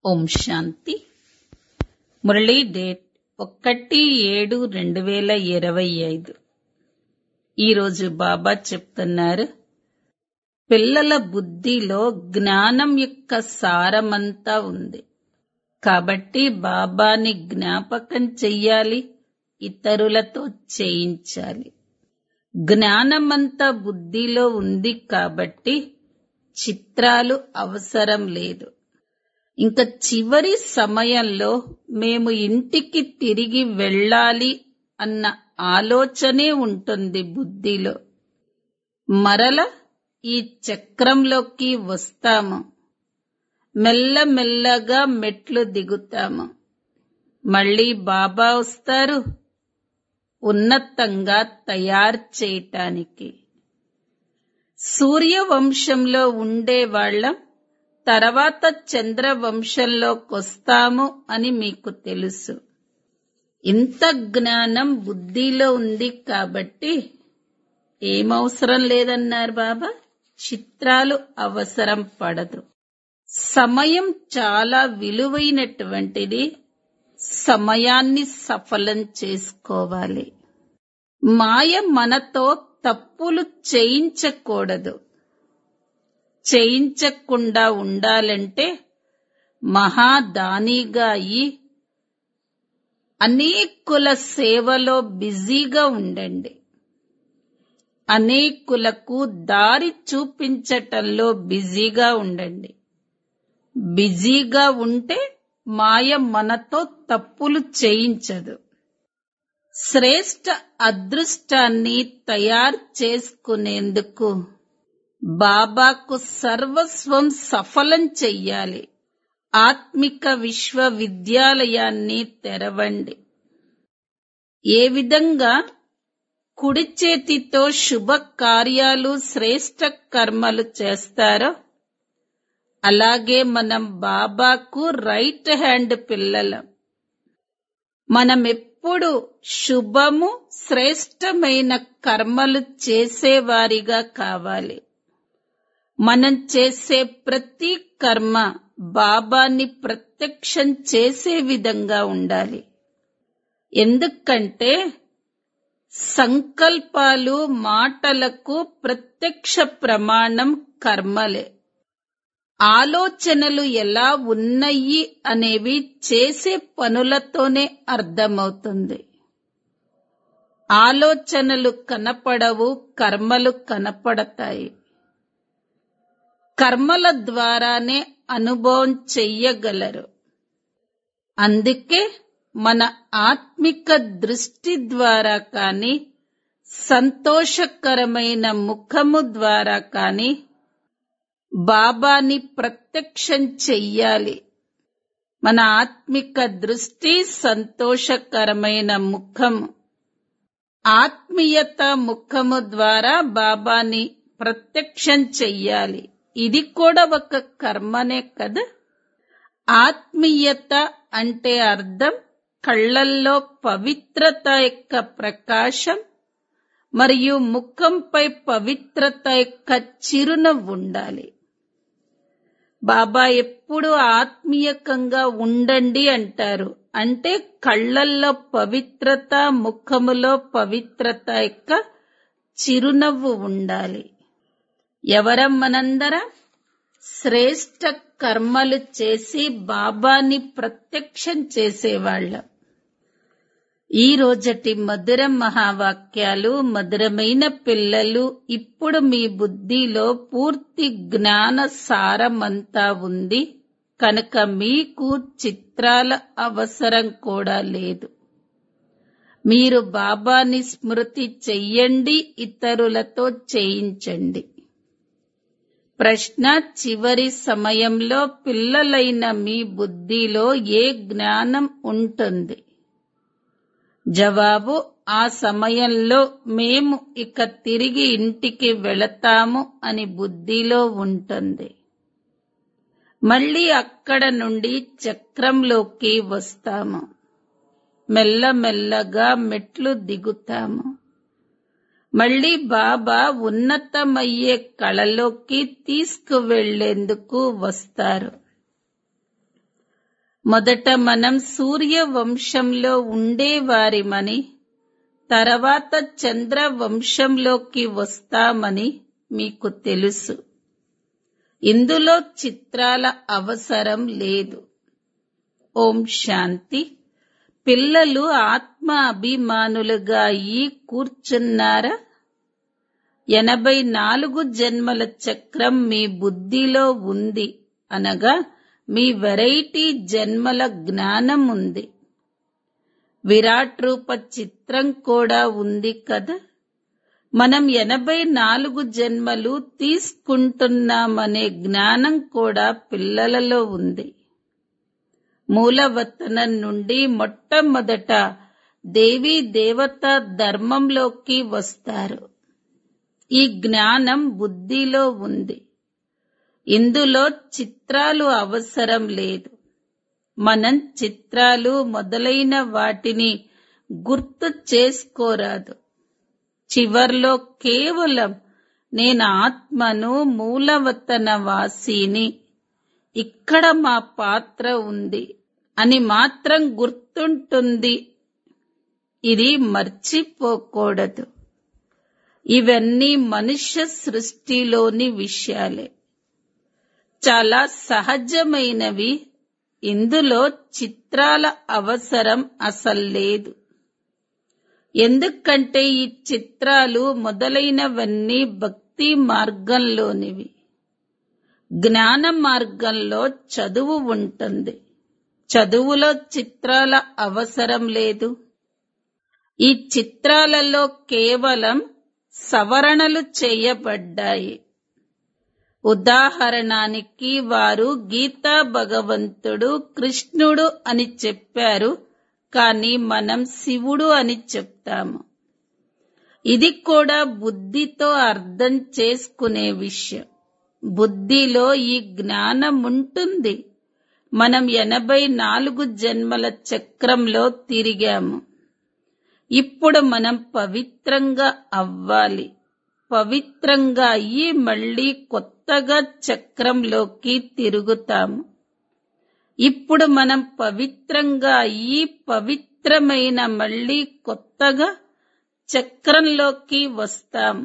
ఓం శాంతి Murali date ఒకటి ఏడు రెండు వేల ఇరవై ఐదు ఈరోజు బాబా చెప్తున్నారు పిల్లల బుద్ధిలో జ్ఞానం యొక్క సారమంతా ఉంది కాబట్టి బాబాని జ్ఞాపకం చెయ్యాలి ఇతరులతో చేయించాలి జ్ఞానమంతా బుద్ధిలో ఉంది కాబట్టి చిత్రాలు అవసరం లేదు ఇంకా చివరి సమయంలో మేము ఇంటికి తిరిగి వెళ్ళాలి అన్న ఆలోచనే ఉంటుంది బుద్ధిలో మరల ఈ చక్రంలోకి వస్తాము మెల్లమెల్లగా మెట్లు దిగుతాము మళ్ళీ బాబా వస్తారు ఉన్నతంగా తయారు చేయటానికి సూర్యవంశంలో ఉండే వాళ్ళం తర్వాత చంద్రవంశంలోకొస్తాము అని మీకు తెలుసు ఇంత జ్ఞానం బుద్ధిలో ఉంది కాబట్టి ఏమవసరం లేదన్నారు బాబా చిత్రాలు అవసరం పడదు సమయం చాలా విలువైనటువంటిది సమయాన్ని సఫలం చేసుకోవాలి మాయ మనతో తప్పులు చేయించకూడదు చేయించకుండా ఉండాలంటే మహాదానిగా అయి అనేకుల సేవలో బిజీగా ఉండండి అనేకులకు దారి చూపించటంలో బిజీగా ఉండండి బిజీగా ఉంటే మాయ మనతో తప్పులు చేయించదు శ్రేష్ట అదృష్టాన్ని తయారు చేసుకునేందుకు బాబాకు సర్వస్వం సఫలం చెయ్యాలి ఆత్మిక విశ్వవిద్యాలయాన్ని తెరవండి ఏ విధంగా కుడి చేతితో శుభ కార్యాలు శ్రేష్ట కర్మలు చేస్తారో అలాగే మనం బాబాకు రైట్ హ్యాండ్ పిల్లలం మనం ఎప్పుడు శుభము శ్రేష్టమైన కర్మలు చేసేవారిగా కావాలి మనం చేసే ప్రతి కర్మ బాబాని ప్రత్యక్షం చేసే విధంగా ఉండాలి ఎందుకంటే సంకల్పాలు మాటలకు ప్రత్యక్ష ప్రమాణం కర్మలే ఆలోచనలు ఎలా ఉన్నాయి అనేవి చేసే పనులతోనే అర్థమవుతుంది ఆలోచనలు కనపడవు కర్మలు కనపడతాయి కర్మల ద్వారానే అనుభవం చెయ్యగలరు అందుకే మన ఆత్మిక దృష్టి ద్వారా కాని సంతోషకరమైన ముఖము ద్వారా కాని బాబాని ప్రత్యక్షం చెయ్యాలి మన ఆత్మిక దృష్టి సంతోషకరమైన ముఖము ఆత్మీయత ముఖము ద్వారా బాబాని ప్రత్యక్షం చెయ్యాలి ఇది కూడా ఒక కర్మనే కదా ఆత్మీయత అంటే అర్థం కళ్ళల్లో పవిత్రత యొక్క ప్రకాశం మరియు ముఖంపై పవిత్రత యొక్క చిరునవ్వు ఉండాలి బాబా ఎప్పుడు ఆత్మీయకంగా ఉండండి అంటారు అంటే కళ్ళల్లో పవిత్రత ముఖములో పవిత్రత యొక్క చిరునవ్వు ఉండాలి ఎవరం మనందరం శ్రేష్ట కర్మలు చేసి బాబాని ప్రత్యక్షం చేసేవాళ్ళం ఈ రోజటి మధుర మహావాక్యాలు మధురమైన పిల్లలు ఇప్పుడు మీ బుద్ధిలో పూర్తి జ్ఞాన సారమంతా ఉంది కనుక మీకు చిత్రాల అవసరం కూడా లేదు మీరు బాబాని స్మృతి చెయ్యండి ఇతరులతో చేయించండి ప్రశ్న చివరి సమయంలో పిల్లలైన మీ బుద్ధిలో ఏ జ్ఞానం ఉంటుంది జవాబు ఆ సమయంలో మేము ఇక తిరిగి ఇంటికి వెళతాము అని బుద్ధిలో ఉంటుంది మళ్ళీ అక్కడ నుండి చక్రంలోకి వస్తాము మెల్లమెల్లగా మెట్లు దిగుతాము మళ్ళీ బాబా ఉన్నతమయ్యే కళలోకి తీసుకువెళ్లేందుకు వస్తారు మొదట మనం సూర్య వంశంలో ఉండేవారిమని తర్వాత చంద్ర వంశంలోకి వస్తామని మీకు తెలుసు ఇందులో చిత్రాల అవసరం లేదు ఓం శాంతి పిల్లలు ఆత్మ అభిమానులుగా ఈ కూర్చున్నారా ఎనభై నాలుగు జన్మల చక్రం మీ బుద్ధిలో ఉంది అనగా మీ వెరైటీ జన్మల జ్ఞానం ఉంది విరాట్ రూప చిత్రం కూడా ఉంది కదా మనం ఎనభై నాలుగు జన్మలు తీసుకుంటున్నామనే జ్ఞానం కూడా పిల్లలలో ఉంది మూలవతనం నుండి మొట్టమొదట దేవీ దేవత ధర్మంలోకి వస్తారు ఈ జ్ఞానం బుద్ధిలో ఉంది ఇందులో చిత్రాలు అవసరం లేదు మనం చిత్రాలు మొదలైన వాటిని గుర్తు చేసుకోరాదు చివర్లో కేవలం నేను ఆత్మను మూలవతన వాసిని ఇక్కడ మా పాత్ర ఉంది అని మాత్రం గుర్తుంటుంది ఇది మర్చిపోకూడదు ఇవన్నీ మనుష్య సృష్టిలోని విషయాలే చాలా సహజమైనవి ఇందులో చిత్రాల అవసరం అసలు లేదు ఎందుకంటే ఈ చిత్రాలు మొదలైనవన్నీ భక్తి మార్గంలోనివి జ్ఞాన మార్గంలో చదువు ఉంటుంది చదువులో చిత్రాల అవసరం లేదు ఈ చిత్రాలలో కేవలం సవరణలు చేయబడ్డాయి ఉదాహరణానికి వారు గీతా భగవంతుడు కృష్ణుడు అని చెప్పారు కానీ మనం శివుడు అని చెప్తాము ఇది కూడా బుద్ధితో అర్థం చేసుకునే విషయం బుద్ధిలో ఈ జ్ఞానం ఉంటుంది మనం ఎనభై నాలుగు జన్మల చక్రంలో తిరిగాము ఇప్పుడు మనం పవిత్రంగా అవ్వాలి పవిత్రంగా అయ్యి మళ్ళీ కొత్తగా చక్రంలోకి తిరుగుతాము ఇప్పుడు మనం పవిత్రంగా అయ్యి పవిత్రమైన మళ్ళీ కొత్తగా చక్రంలోకి వస్తాము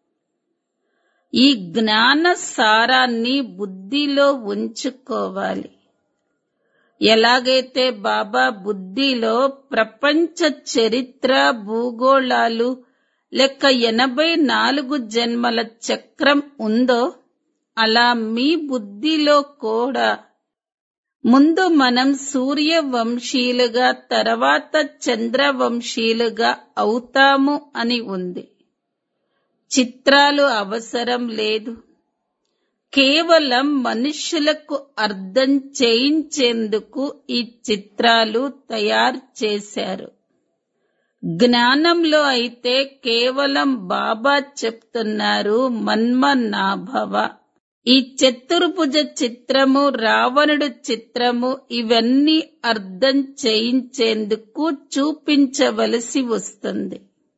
ఈ జ్ఞాన సారాన్ని బుద్ధిలో ఉంచుకోవాలి ఎలాగైతే బాబా బుద్ధిలో ప్రపంచ చరిత్ర భూగోళాలు లెక్క ఎనభై నాలుగు జన్మల చక్రం ఉందో అలా మీ బుద్ధిలో కూడా ముందు మనం సూర్యవంశీలుగా తర్వాత చంద్రవంశీలుగా అవుతాము అని ఉంది చిత్రాలు అవసరం లేదు కేవలం మనుష్యులకు అర్థం చేయించేందుకు ఈ చిత్రాలు తయారు చేశారు జ్ఞానంలో అయితే కేవలం బాబా చెప్తున్నారు మన్మనాభవ ఈ చతుర్భుజ చిత్రము రావణుడు చిత్రము ఇవన్నీ అర్థం చేయించేందుకు చూపించవలసి వస్తుంది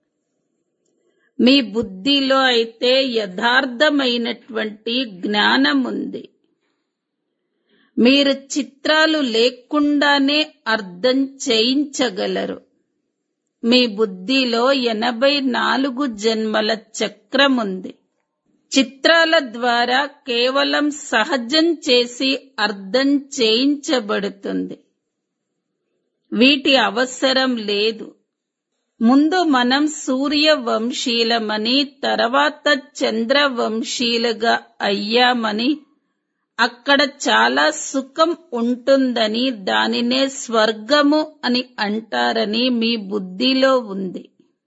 మీ బుద్ధిలో అయితే యథార్థమైనటువంటి జ్ఞానం ఉంది మీరు చిత్రాలు లేకుండానే అర్థం చేయించగలరు మీ బుద్ధిలో ఎనభై నాలుగు జన్మల చక్రం ఉంది చిత్రాల ద్వారా కేవలం సహజం చేసి అర్థం చేయించబడుతుంది వీటి అవసరం లేదు ముందు మనం సూర్య వంశీలమని తర్వాత చంద్ర వంశీలుగా అయ్యామని అక్కడ చాలా సుఖం ఉంటుందని దానినే స్వర్గము అని అంటారని మీ బుద్ధిలో ఉంది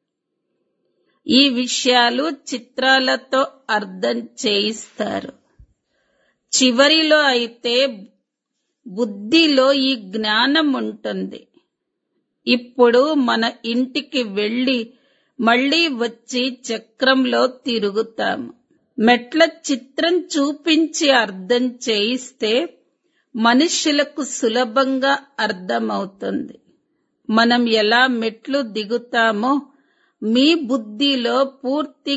ఈ విషయాలు చిత్రాలతో అర్థం చేయిస్తారు చివరిలో అయితే బుద్ధిలో ఈ జ్ఞానం ఉంటుంది ఇప్పుడు మన ఇంటికి వెళ్ళి మళ్ళీ వచ్చి చక్రంలో తిరుగుతాము మెట్ల చిత్రం చూపించి అర్థం చేయిస్తే మనుష్యులకు సులభంగా అర్థమవుతుంది మనం ఎలా మెట్లు దిగుతామో మీ బుద్ధిలో పూర్తి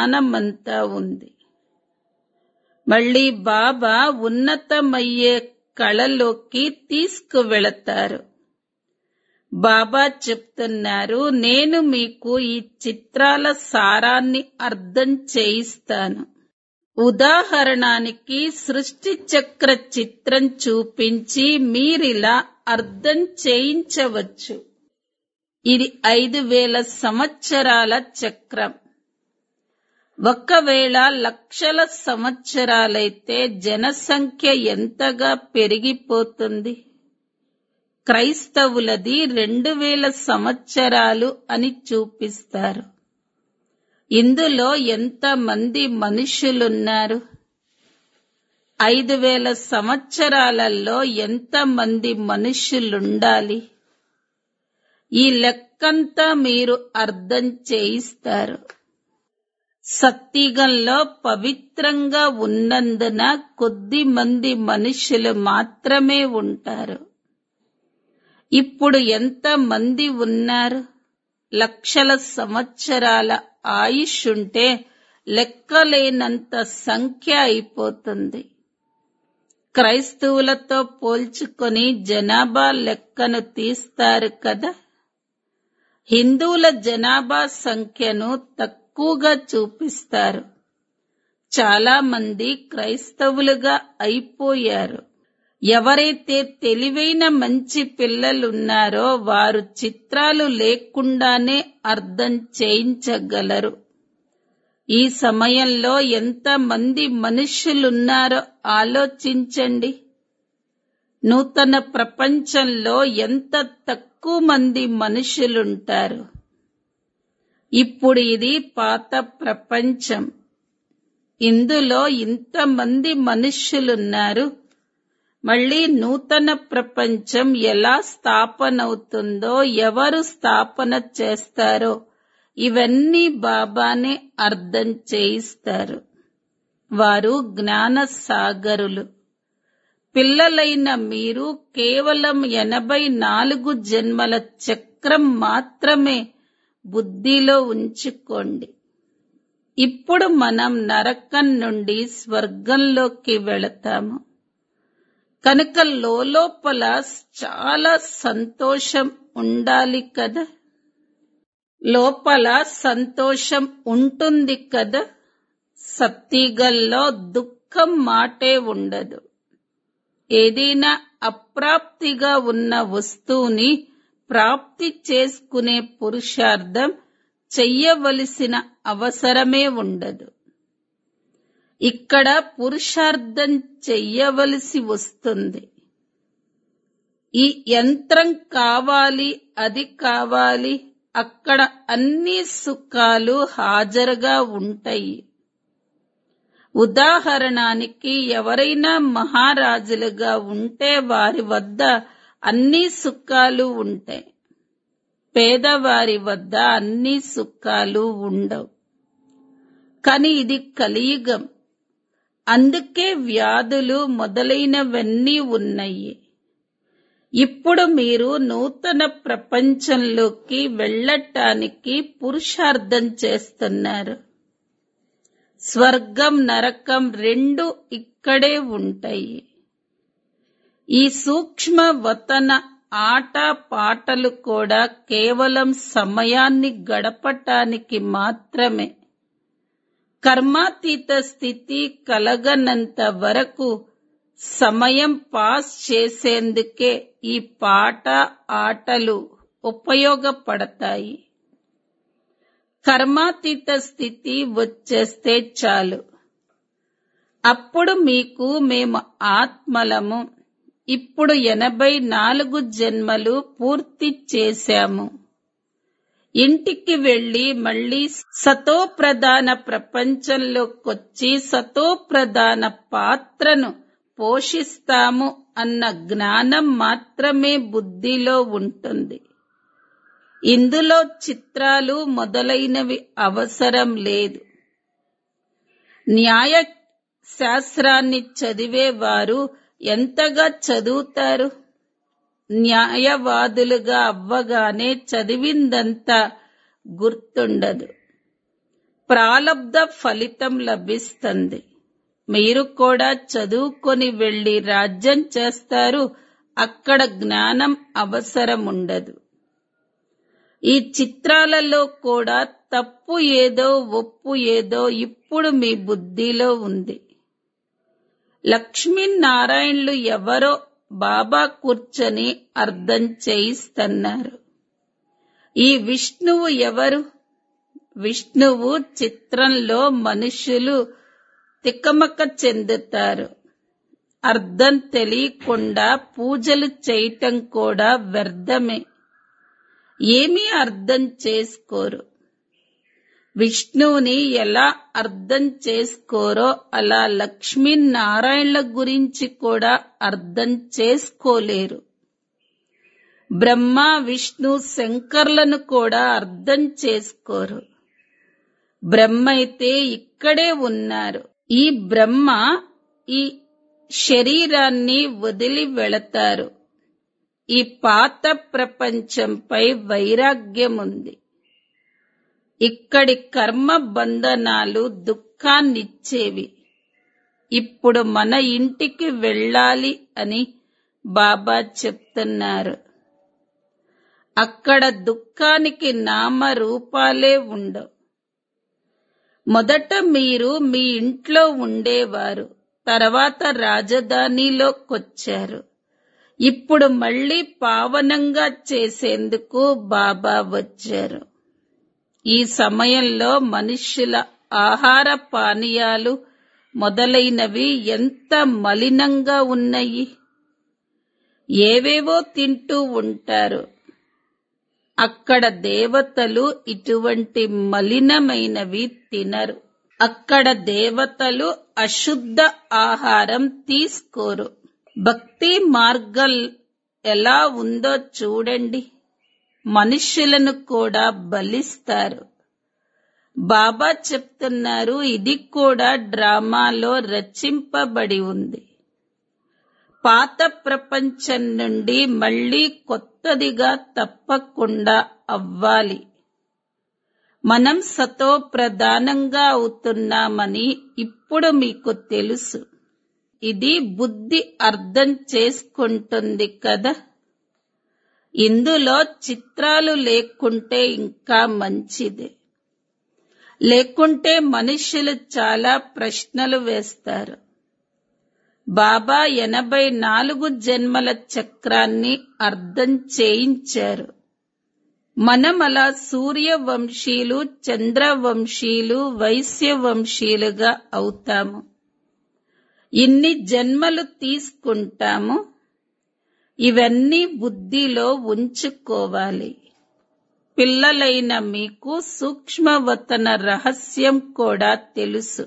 జ్ఞానమంతా ఉంది మళ్ళీ బాబా ఉన్నతమయ్యే కళలోకి తీసుకువెళతారు బాబా చెప్తున్నారు నేను మీకు ఈ చిత్రాల సారాన్ని అర్థం చేయిస్తాను ఉదాహరణానికి సృష్టి చక్ర చిత్రం చూపించి మీరిలా అర్థం చేయించవచ్చు ఇది ఐదు వేల సంవత్సరాల చక్రం ఒకవేళ లక్షల సంవత్సరాలైతే జనసంఖ్య ఎంతగా పెరిగిపోతుంది క్రైస్తవులది రెండు వేల సంవత్సరాలు అని చూపిస్తారు ఇందులో ఎంత మంది మనుషులున్నారు ఐదు వేల సంవత్సరాలలో ఎంత మంది మనుషులుండాలి ఈ లెక్కంతా మీరు అర్థం చేయిస్తారు సత్తిగంలో పవిత్రంగా ఉన్నందున కొద్ది మంది మనుషులు మాత్రమే ఉంటారు ఇప్పుడు ఎంత మంది ఉన్నారు లక్షల సంవత్సరాల ఆయుష్ ఉంటే లెక్కలేనంత సంఖ్య అయిపోతుంది క్రైస్తవులతో పోల్చుకొని జనాభా లెక్కను తీస్తారు కదా హిందువుల జనాభా సంఖ్యను తక్కువగా చూపిస్తారు చాలా మంది క్రైస్తవులుగా అయిపోయారు ఎవరైతే తెలివైన మంచి పిల్లలున్నారో వారు చిత్రాలు లేకుండానే అర్థం చేయించగలరు ఈ సమయంలో ఎంత మంది మనుషులున్నారో ఆలోచించండి నూతన ప్రపంచంలో ఎంత తక్కువ మంది మనుషులుంటారు ఇప్పుడు ఇది పాత ప్రపంచం ఇందులో ఇంతమంది మనుష్యులున్నారు మళ్ళీ నూతన ప్రపంచం ఎలా స్థాపనవుతుందో ఎవరు స్థాపన చేస్తారో ఇవన్నీ బాబానే అర్థం చేయిస్తారు వారు జ్ఞాన సాగరులు పిల్లలైన మీరు కేవలం ఎనభై నాలుగు జన్మల చక్రం మాత్రమే బుద్ధిలో ఉంచుకోండి ఇప్పుడు మనం నరకం నుండి స్వర్గంలోకి వెళతాము కనుక లోపల చాలా సంతోషం ఉండాలి కదా లోపల సంతోషం ఉంటుంది కదా సత్తిగల్లో దుఃఖం మాటే ఉండదు ఏదైనా అప్రాప్తిగా ఉన్న వస్తువుని ప్రాప్తి చేసుకునే పురుషార్థం చెయ్యవలసిన అవసరమే ఉండదు ఇక్కడ పురుషార్థం చెయ్యవలసి వస్తుంది ఈ యంత్రం కావాలి అది కావాలి అక్కడ అన్ని సుఖాలు హాజరుగా ఉంటాయి ఉదాహరణానికి ఎవరైనా మహారాజులుగా ఉంటే వారి వద్ద అన్ని సుఖాలు ఉంటాయి పేదవారి వద్ద అన్ని సుఖాలు ఉండవు కానీ ఇది కలియుగం అందుకే వ్యాధులు మొదలైనవన్నీ ఉన్నాయి ఇప్పుడు మీరు నూతన ప్రపంచంలోకి వెళ్ళటానికి పురుషార్థం చేస్తున్నారు స్వర్గం నరకం రెండు ఇక్కడే ఉంటాయి ఈ సూక్ష్మ వతన ఆట పాటలు కూడా కేవలం సమయాన్ని గడపటానికి మాత్రమే కర్మాతీత స్థితి కలగనంత వరకు సమయం పాస్ చేసేందుకే ఈ పాట ఆటలు ఉపయోగపడతాయి కర్మాతీత స్థితి వచ్చేస్తే చాలు అప్పుడు మీకు మేము ఆత్మలము ఇప్పుడు ఎనభై నాలుగు జన్మలు పూర్తి చేశాము ఇంటికి వెళ్లి మళ్ళీ సతో ప్రధాన ప్రపంచంలోకొచ్చి సతో ప్రధాన పాత్రను పోషిస్తాము అన్న జ్ఞానం మాత్రమే బుద్ధిలో ఉంటుంది ఇందులో చిత్రాలు మొదలైనవి అవసరం లేదు న్యాయ శాస్త్రాన్ని చదివేవారు ఎంతగా చదువుతారు న్యాయవాదులుగా అవ్వగానే చదివిందంతా గుర్తుండదు ప్రాలబ్ధ ఫలితం లభిస్తుంది మీరు కూడా చదువుకొని వెళ్లి రాజ్యం చేస్తారు అక్కడ జ్ఞానం అవసరం ఉండదు ఈ చిత్రాలలో కూడా తప్పు ఏదో ఒప్పు ఏదో ఇప్పుడు మీ బుద్ధిలో ఉంది లక్ష్మీనారాయణులు ఎవరో బాబా కూర్చొని అర్థం చేయిస్తున్నారు ఈ విష్ణువు ఎవరు విష్ణువు చిత్రంలో మనుషులు తికమక చెందుతారు అర్థం తెలియకుండా పూజలు చేయటం కూడా వ్యర్థమే ఏమీ అర్థం చేసుకోరు విష్ణువుని ఎలా అర్థం చేసుకోరో అలా లక్ష్మీనారాయణల గురించి కూడా అర్థం చేసుకోలేరు బ్రహ్మ విష్ణు శంకర్లను కూడా అర్థం చేసుకోరు బ్రహ్మ అయితే ఇక్కడే ఉన్నారు ఈ బ్రహ్మ ఈ శరీరాన్ని వదిలి వెళతారు ఈ పాత ప్రపంచంపై వైరాగ్యం ఉంది ఇక్కడి కర్మ బంధనాలు దుఃఖాన్నిచ్చేవి ఇప్పుడు మన ఇంటికి వెళ్ళాలి అని బాబా చెప్తున్నారు అక్కడ దుఃఖానికి నామ రూపాలే ఉండవు మొదట మీరు మీ ఇంట్లో ఉండేవారు తర్వాత రాజధానిలోకొచ్చారు ఇప్పుడు మళ్ళీ పావనంగా చేసేందుకు బాబా వచ్చారు ఈ సమయంలో మనుష్యుల ఆహార పానీయాలు మొదలైనవి ఎంత మలినంగా ఉన్నాయి ఏవేవో తింటూ ఉంటారు అక్కడ దేవతలు ఇటువంటి మలినమైనవి తినరు అక్కడ దేవతలు అశుద్ధ ఆహారం తీసుకోరు భక్తి మార్గం ఎలా ఉందో చూడండి మనుష్యులను కూడా బలిస్తారు బాబా చెప్తున్నారు ఇది కూడా డ్రామాలో రచింపబడి ఉంది పాత ప్రపంచం నుండి మళ్ళీ కొత్తదిగా తప్పకుండా అవ్వాలి మనం సతో ప్రధానంగా అవుతున్నామని ఇప్పుడు మీకు తెలుసు ఇది బుద్ధి అర్థం చేసుకుంటుంది కదా ఇందులో చిత్రాలు లేకుంటే ఇంకా మంచిదే లేకుంటే మనుష్యులు చాలా ప్రశ్నలు వేస్తారు బాబా ఎనభై నాలుగు జన్మల చక్రాన్ని అర్థం చేయించారు మనం అలా సూర్యవంశీలు చంద్రవంశీలు వైశ్యవంశీలుగా అవుతాము ఇన్ని జన్మలు తీసుకుంటాము ఇవన్నీ బుద్ధిలో ఉంచుకోవాలి పిల్లలైన మీకు సూక్ష్మవతన రహస్యం కూడా తెలుసు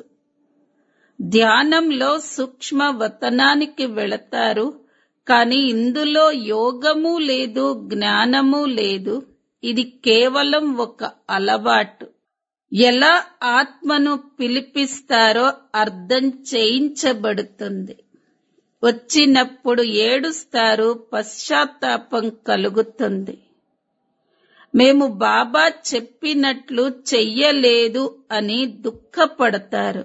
ధ్యానంలో సూక్ష్మవతనానికి వెళతారు కానీ ఇందులో యోగము లేదు జ్ఞానము లేదు ఇది కేవలం ఒక అలవాటు ఎలా ఆత్మను పిలిపిస్తారో అర్థం చేయించబడుతుంది వచ్చినప్పుడు ఏడుస్తారు పశ్చాత్తాపం కలుగుతుంది మేము బాబా చెప్పినట్లు చెయ్యలేదు అని దుఃఖపడతారు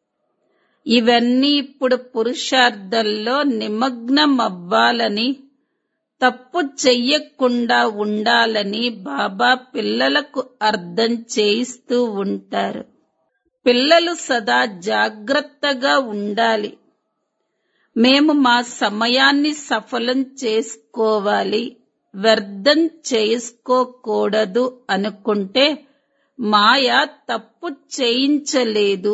ఇవన్నీ ఇప్పుడు పురుషార్థంలో నిమగ్నం అవ్వాలని తప్పు చెయ్యకుండా ఉండాలని బాబా పిల్లలకు అర్థం చేయిస్తూ ఉంటారు పిల్లలు సదా జాగ్రత్తగా ఉండాలి మేము మా సమయాన్ని సఫలం చేసుకోవాలి వ్యర్థం చేసుకోకూడదు అనుకుంటే మాయ తప్పు చేయించలేదు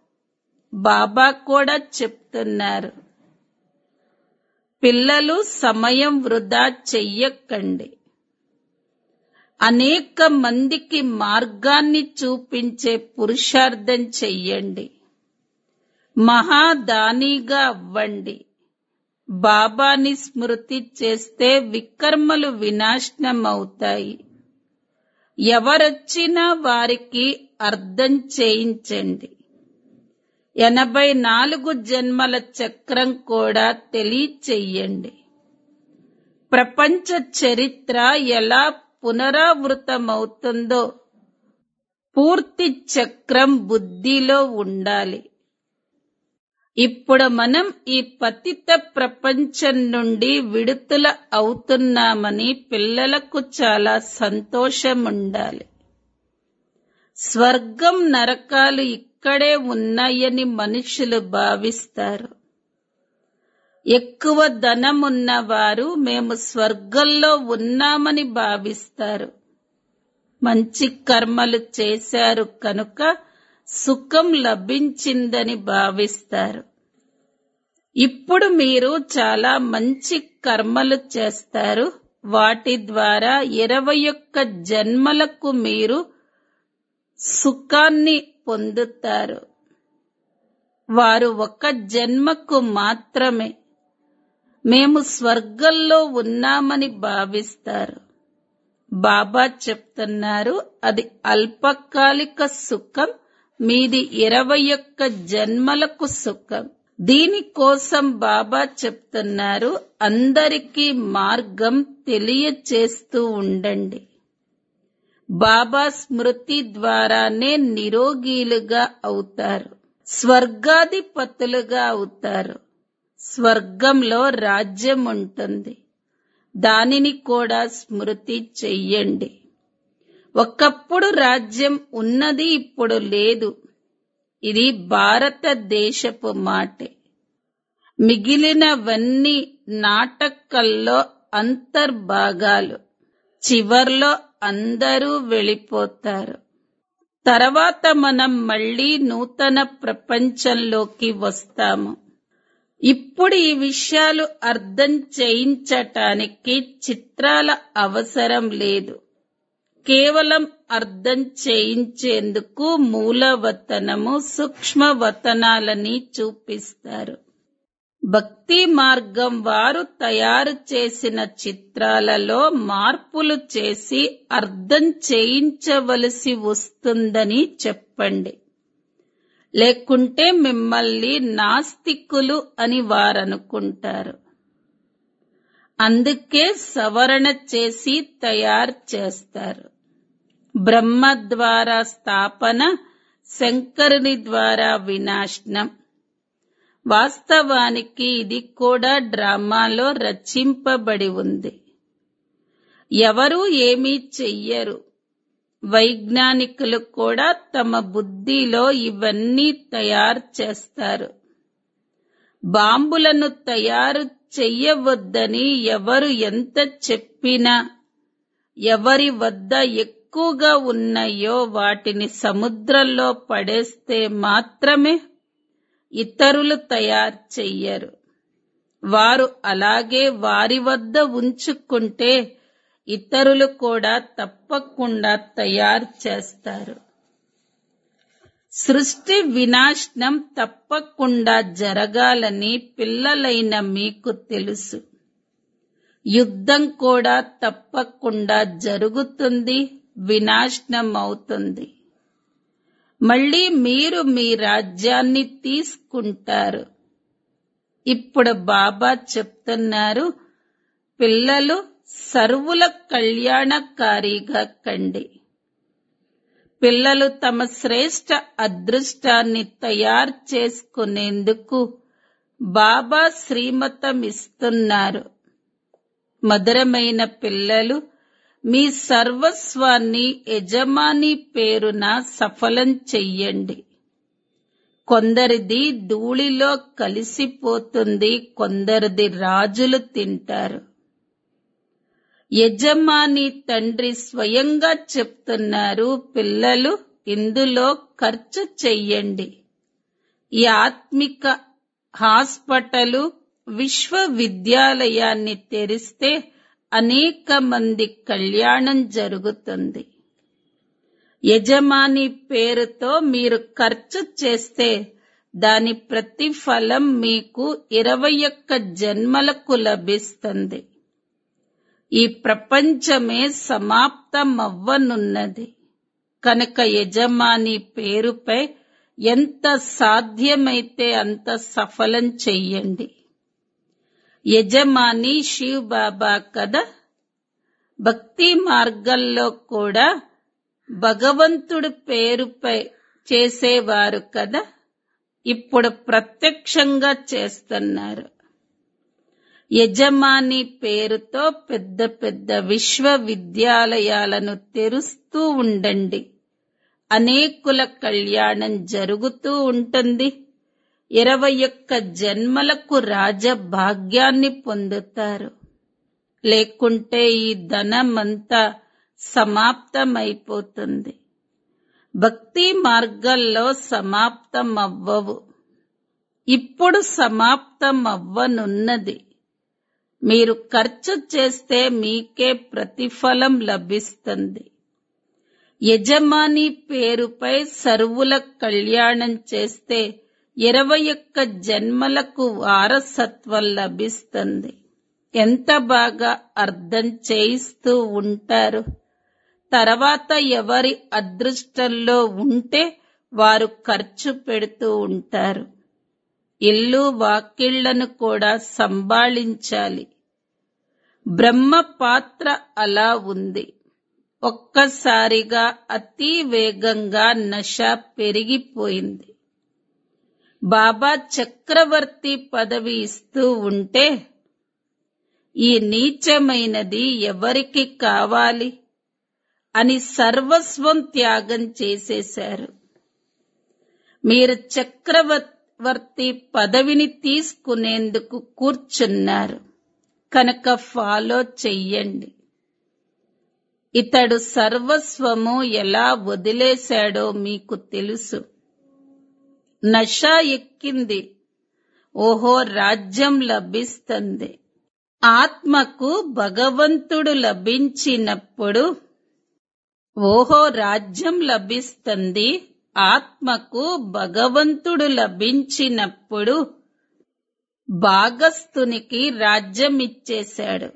బాబా కూడా చెప్తున్నారు పిల్లలు సమయం వృధా చెయ్యకండి అనేక మందికి మార్గాన్ని చూపించే పురుషార్థం చెయ్యండి మహాదానిగా అవ్వండి బాబాని స్మృతి చేస్తే వికర్మలు వినాశనమవుతాయి ఎవరొచ్చినా వారికి అర్థం చేయించండి ఎనభై నాలుగు జన్మల చక్రం కూడా తెలియచెయ్యండి ప్రపంచ చరిత్ర ఎలా పునరావృతమవుతుందో పూర్తి చక్రం బుద్ధిలో ఉండాలి ఇప్పుడు మనం ఈ పతిత ప్రపంచం నుండి విడుదల అవుతున్నామని పిల్లలకు చాలా సంతోషం ఉండాలి స్వర్గం నరకాలు ఇక్కడే ఉన్నాయని మనుషులు భావిస్తారు ఎక్కువ ధనం ఉన్నవారు మేము స్వర్గంలో ఉన్నామని భావిస్తారు మంచి కర్మలు చేశారు కనుక సుఖం లభించిందని భావిస్తారు ఇప్పుడు మీరు చాలా మంచి కర్మలు చేస్తారు వాటి ద్వారా ఇరవై ఒక్క జన్మలకు మీరు సుఖాన్ని పొందుతారు వారు ఒక జన్మకు మాత్రమే మేము స్వర్గంలో ఉన్నామని భావిస్తారు బాబా చెప్తున్నారు అది అల్పకాలిక సుఖం మీది ఇరవై ఒక్క జన్మలకు సుఖం దీనికోసం బాబా చెప్తున్నారు అందరికీ మార్గం తెలియచేస్తూ ఉండండి బాబా స్మృతి ద్వారానే నిరోగీలుగా అవుతారు స్వర్గాధిపతులుగా అవుతారు స్వర్గంలో రాజ్యం ఉంటుంది దానిని కూడా స్మృతి చెయ్యండి ఒకప్పుడు రాజ్యం ఉన్నది ఇప్పుడు లేదు ఇది భారతదేశపు మాటే మిగిలినవన్నీ నాటకల్లో అంతర్భాగాలు చివర్లో అందరూ వెళ్ళిపోతారు తర్వాత మనం మళ్ళీ నూతన ప్రపంచంలోకి వస్తాము ఇప్పుడు ఈ విషయాలు అర్థం చేయించటానికి చిత్రాల అవసరం లేదు కేవలం అర్థం చేయించేందుకు మూలవతనము సూక్ష్మవతనాలని చూపిస్తారు భక్తి మార్గం వారు తయారు చేసిన చిత్రాలలో మార్పులు చేసి అర్థం చేయించవలసి వస్తుందని చెప్పండి లేకుంటే మిమ్మల్ని నాస్తికులు అని వారనుకుంటారు అందుకే సవరణ చేసి తయారు చేస్తారు బ్రహ్మ ద్వారా స్థాపన శంకరుని ద్వారా వినాశనం వాస్తవానికి ఇది కూడా డ్రామాలో రచింపబడి ఉంది ఎవరూ ఏమీ చెయ్యరు వైజ్ఞానికులు కూడా తమ బుద్ధిలో ఇవన్నీ తయారు చేస్తారు బాంబులను తయారు చెయ్యవద్దని ఎవరు ఎంత చెప్పినా ఎవరి వద్ద ఎక్కువగా ఉన్నాయో వాటిని సముద్రంలో పడేస్తే మాత్రమే ఇతరులు తయారు చెయ్యరు వారు అలాగే వారి వద్ద ఉంచుకుంటే ఇతరులు కూడా తప్పకుండా తయారు చేస్తారు సృష్టి వినాశనం తప్పకుండా జరగాలని పిల్లలైన మీకు తెలుసు యుద్ధం కూడా తప్పకుండా జరుగుతుంది వినాశనం అవుతుంది మళ్ళీ మీరు మీ రాజ్యాన్ని తీసుకుంటారు ఇప్పుడు బాబా చెప్తున్నారు పిల్లలు సర్వుల కళ్యాణకారిగా కండి పిల్లలు తమ శ్రేష్ట అదృష్టాన్ని తయారు చేసుకునేందుకు బాబా శ్రీమతం ఇస్తున్నారు మధురమైన పిల్లలు మీ సర్వస్వాన్ని యజమాని పేరున సఫలం చెయ్యండి కొందరిది ధూళిలో కలిసిపోతుంది కొందరిది రాజులు తింటారు యజమాని తండ్రి స్వయంగా చెప్తున్నారు పిల్లలు ఇందులో ఖర్చు చెయ్యండి ఈ ఆత్మిక హాస్పిటలు విశ్వవిద్యాలయాన్ని తెరిస్తే అనేక మంది కళ్యాణం జరుగుతుంది యజమాని పేరుతో మీరు ఖర్చు చేస్తే దాని ప్రతిఫలం మీకు ఇరవై ఒక్క జన్మలకు లభిస్తుంది ఈ ప్రపంచమే సమాప్తమవ్వనున్నది కనుక యజమాని పేరుపై ఎంత సాధ్యమైతే అంత సఫలం చెయ్యండి యజమాని శివ్ బాబా కదా భక్తి మార్గంలో కూడా భగవంతుడి పేరుపై చేసేవారు కదా ఇప్పుడు ప్రత్యక్షంగా చేస్తున్నారు యజమాని పేరుతో పెద్ద పెద్ద విశ్వవిద్యాలయాలను తెరుస్తూ ఉండండి అనేకుల కళ్యాణం జరుగుతూ ఉంటుంది ఇరవై ఒక్క జన్మలకు రాజభాగ్యాన్ని పొందుతారు లేకుంటే ఈ ధనమంతా సమాప్తమైపోతుంది భక్తి మార్గాల్లో సమాప్తం అవ్వవు ఇప్పుడు సమాప్తం అవ్వనున్నది మీరు ఖర్చు చేస్తే మీకే ప్రతిఫలం లభిస్తుంది యజమాని పేరుపై సర్వుల కళ్యాణం చేస్తే ఇరవై ఒక్క జన్మలకు వారసత్వం లభిస్తుంది ఎంత బాగా అర్థం చేయిస్తూ ఉంటారు తర్వాత ఎవరి అదృష్టంలో ఉంటే వారు ఖర్చు పెడుతూ ఉంటారు ఇల్లు వాకిళ్లను కూడా సంభాళించాలి బ్రహ్మ పాత్ర అలా ఉంది ఒక్కసారిగా అతి వేగంగా నష పెరిగిపోయింది బాబా చక్రవర్తి పదవి ఇస్తూ ఉంటే ఈ నీచమైనది ఎవరికి కావాలి అని సర్వస్వం త్యాగం చేసేశారు మీరు చక్రవర్తి పదవిని తీసుకునేందుకు కూర్చున్నారు కనుక ఫాలో చెయ్యండి ఇతడు సర్వస్వము ఎలా వదిలేశాడో మీకు తెలుసు నష ఎక్కింది ఓహో రాజ్యం లభిస్తుంది ఆత్మకు భగవంతుడు లభించినప్పుడు ఓహో రాజ్యం లభిస్తుంది ఆత్మకు భగవంతుడు లభించినప్పుడు భాగస్థునికి రాజ్యం ఇచ్చేశాడు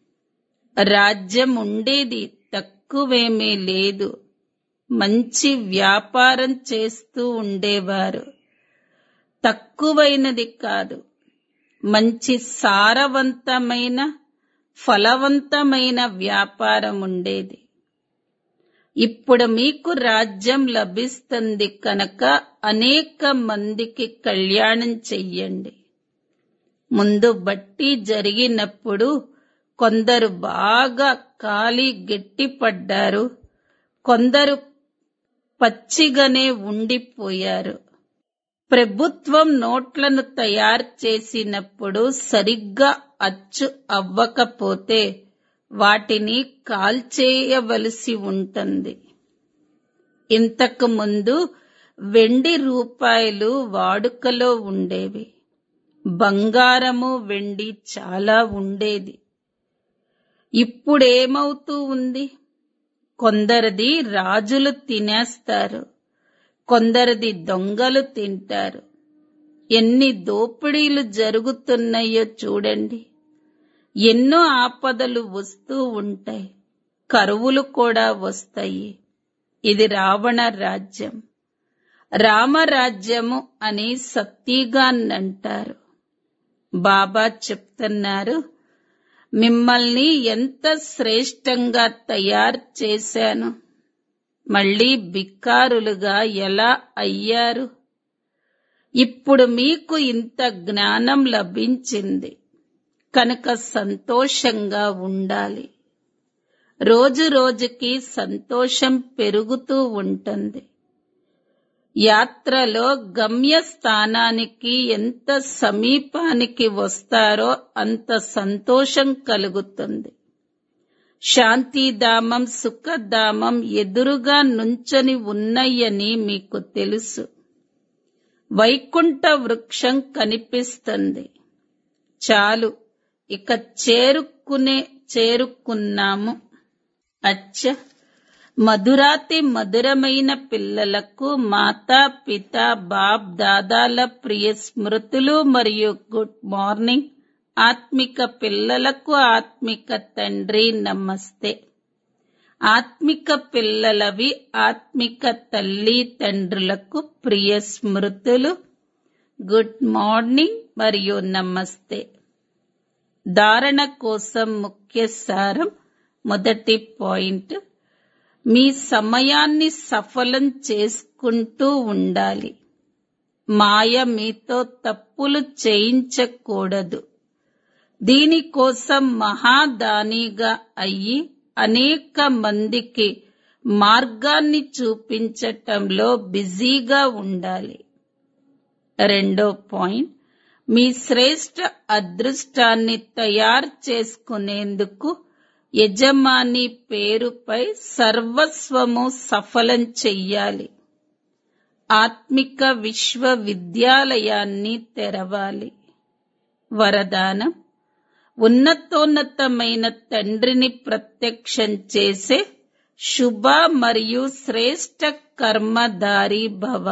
రాజ్యం ఉండేది తక్కువేమీ లేదు మంచి వ్యాపారం చేస్తూ ఉండేవారు తక్కువైనది కాదు మంచి సారవంతమైన ఫలవంతమైన వ్యాపారం ఉండేది ఇప్పుడు మీకు రాజ్యం లభిస్తుంది కనుక అనేక మందికి కళ్యాణం చెయ్యండి ముందు బట్టి జరిగినప్పుడు కొందరు బాగా కాలి గట్టిపడ్డారు కొందరు పచ్చిగానే ఉండిపోయారు ప్రభుత్వం నోట్లను తయారు చేసినప్పుడు సరిగ్గా అచ్చు అవ్వకపోతే వాటిని కాల్చేయవలసి ఉంటుంది ఇంతకు ముందు వెండి రూపాయలు వాడుకలో ఉండేవి బంగారము వెండి చాలా ఉండేది ఇప్పుడేమవుతూ ఉంది కొందరిది రాజులు తినేస్తారు కొందరిది దొంగలు తింటారు ఎన్ని దోపిడీలు జరుగుతున్నాయో చూడండి ఎన్నో ఆపదలు వస్తూ ఉంటాయి కరువులు కూడా వస్తాయి ఇది రావణ రాజ్యం రామరాజ్యము అని సత్తిగాన్నంటారు బాబా చెప్తున్నారు మిమ్మల్ని ఎంత శ్రేష్టంగా తయారు చేశాను మళ్ళీ బిక్కారులుగా ఎలా అయ్యారు ఇప్పుడు మీకు ఇంత జ్ఞానం లభించింది కనుక సంతోషంగా ఉండాలి రోజు రోజుకి సంతోషం పెరుగుతూ ఉంటుంది యాత్రలో గమ్యస్థానానికి ఎంత సమీపానికి వస్తారో అంత సంతోషం కలుగుతుంది శాంతిధామం సుఖధామం ఎదురుగా నుంచొని ఉన్నాయని మీకు తెలుసు వైకుంఠ వృక్షం కనిపిస్తుంది చాలు ఇక చేరుకునే చేరుకున్నాము అచ్చ మధురాతి మధురమైన పిల్లలకు మాతా పిత బాప్ దాదాల ప్రియ స్మృతులు మరియు గుడ్ మార్నింగ్ ఆత్మిక పిల్లలకు ఆత్మిక తండ్రి నమస్తే ఆత్మిక పిల్లలవి ఆత్మిక తల్లి తండ్రులకు ప్రియ స్మృతులు గుడ్ మార్నింగ్ మరియు నమస్తే ధారణ కోసం ముఖ్య సారం మొదటి పాయింట్ మీ సమయాన్ని సఫలం చేసుకుంటూ ఉండాలి మాయ మీతో తప్పులు చేయించకూడదు దీనికోసం మహాదానిగా అయ్యి అనేక మందికి మార్గాన్ని చూపించటంలో బిజీగా ఉండాలి రెండో పాయింట్ మీ శ్రేష్ట అదృష్టాన్ని తయారు చేసుకునేందుకు యజమాని పేరుపై సర్వస్వము సఫలం చెయ్యాలి ఆత్మిక విశ్వవిద్యాలయాన్ని తెరవాలి వరదానం ఉన్నతోన్నతమైన తండ్రిని ప్రత్యక్షం చేసే శుభ మరియు శ్రేష్ట కర్మధారి భవ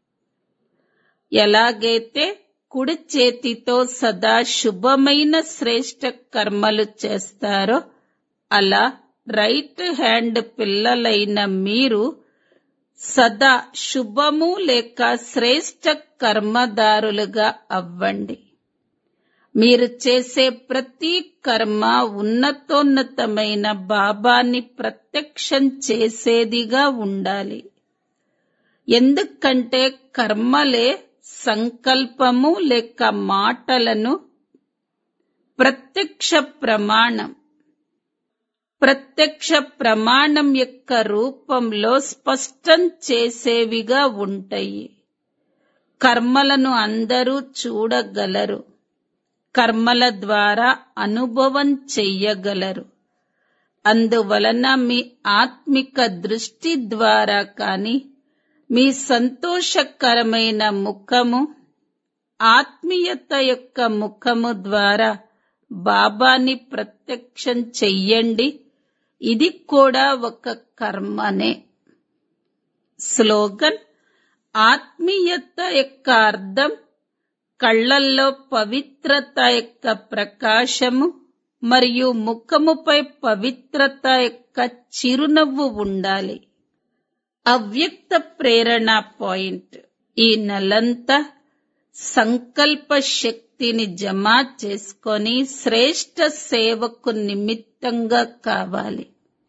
ఎలాగైతే కుడి చేతితో సదా శుభమైన శ్రేష్ట కర్మలు చేస్తారో అలా రైట్ హ్యాండ్ పిల్లలైన మీరు సదా శుభము లేక శ్రేష్ట కర్మదారులుగా అవ్వండి మీరు చేసే ప్రతి కర్మ ఉన్నతోన్నతమైన బాబాని ప్రత్యక్షం చేసేదిగా ఉండాలి ఎందుకంటే కర్మలే సంకల్పము లేక మాటలను ప్రత్యక్ష ప్రమాణం ప్రత్యక్ష ప్రమాణం యొక్క రూపంలో స్పష్టం చేసేవిగా ఉంటాయి కర్మలను అందరూ చూడగలరు కర్మల ద్వారా అనుభవం చెయ్యగలరు అందువలన మీ ఆత్మిక దృష్టి ద్వారా కాని మీ సంతోషకరమైన ముఖము ఆత్మీయత యొక్క ముఖము ద్వారా బాబాని ప్రత్యక్షం చెయ్యండి ఇది కూడా ఒక కర్మనే స్లోగన్ ఆత్మీయత యొక్క అర్థం కళ్ళల్లో పవిత్రత యొక్క ప్రకాశము మరియు ముఖముపై పవిత్రత యొక్క చిరునవ్వు ఉండాలి అవ్యక్త ప్రేరణ పాయింట్ ఈ నెలంతా సంకల్ప శక్తిని జమ చేసుకొని శ్రేష్ట సేవకు నిమిత్తంగా కావాలి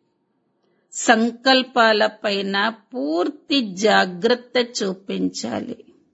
సంకల్పాలపైన పూర్తి జాగ్రత్త చూపించాలి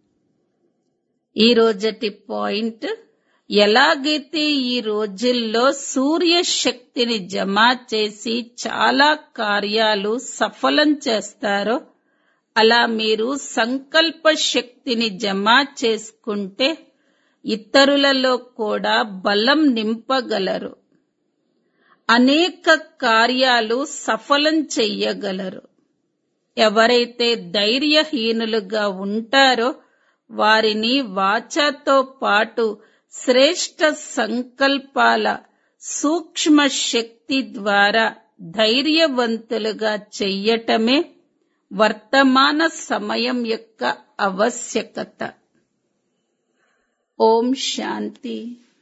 ఈ రోజటి పాయింట్ ఎలాగైతే ఈ రోజుల్లో సూర్య శక్తిని జమ చేసి చాలా కార్యాలు సఫలం చేస్తారో అలా మీరు సంకల్ప శక్తిని జమ చేసుకుంటే ఇతరులలో కూడా బలం నింపగలరు అనేక కార్యాలు సఫలం చెయ్యగలరు ఎవరైతే ధైర్యహీనులుగా ఉంటారో వారిని వాచాతో పాటు శ్రేష్ట సంకల్పాల సూక్ష్మ శక్తి ద్వారా ధైర్యవంతులుగా చెయ్యటమే వర్తమాన సమయం యొక్క ఆవశ్యకత ఓం శాంతి